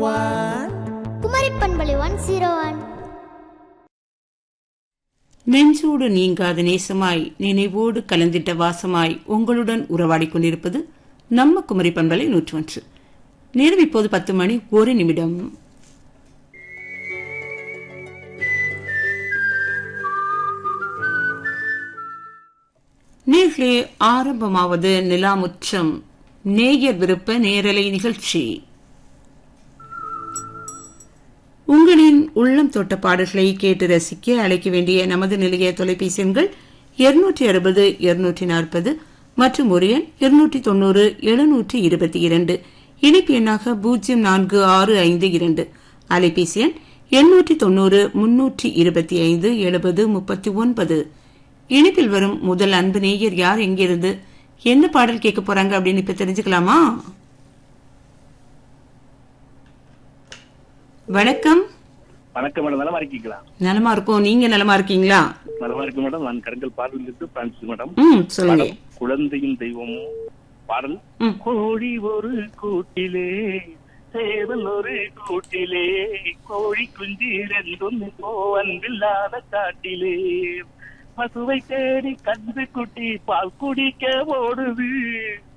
One Kumari பண்பலை one zero one நெஞ்சோடு நீங்காத நேசமாய் நினைவோடு கலந்திட்ட வாசமாய் உங்களுடன் உறவாடிக் கொண்டிருப்பது நம்ம குமரி பண்பலை நூற்றொன்று நேரம் இப்போது பத்து மணி ஒரு நிமிடம் நேர்களே ஆரம்பமாவது நிலாமுற்றம் நேயர் விருப்ப நேரலை நிகழ்ச்சி உங்களின் உள்ளம் தொட்ட பாடல்களை கேட்டு ரசிக்க அழைக்க வேண்டிய நமது நிலைய தொலைபேசி எண்கள் இருநூற்றி அறுபது இருநூற்றி நாற்பது மற்றும் ஒரு எண் இருநூற்றி தொண்ணூறு எழுநூற்றி இருபத்தி இரண்டு இணைப்பு எண்ணாக பூஜ்ஜியம் நான்கு ஆறு ஐந்து இரண்டு அலைபேசி எண் எண்ணூற்றி தொண்ணூறு முன்னூற்றி இருபத்தி ஐந்து எழுபது முப்பத்தி ஒன்பது இணைப்பில் வரும் முதல் அன்பு நேயர் யார் எங்கிருந்து என்ன பாடல் கேட்க போறாங்க அப்படின்னு இப்ப தெரிஞ்சுக்கலாமா வணக்கம் வணக்கம் மேடம் நலமா இருக்கீங்களா நலமா இருக்கோம் நீங்க நலமா இருக்கீங்களா நலமா இருக்கு மேடம் நான் கருங்கல் பாடலிருந்து பிரான்சிஸ் மேடம் ம் சொல்லுங்க படம் குழந்தையும் தெய்வமும் பாடல் ம். கோழி ஒரு கூட்டிலே சேவல் ஒரு கூட்டிலே கோழி குஞ்சு ரெண்டும் போ அன்பில்லாத காட்டிலே பசுவை தேடி கன்று குட்டி பால் குடிக்க ஓடுது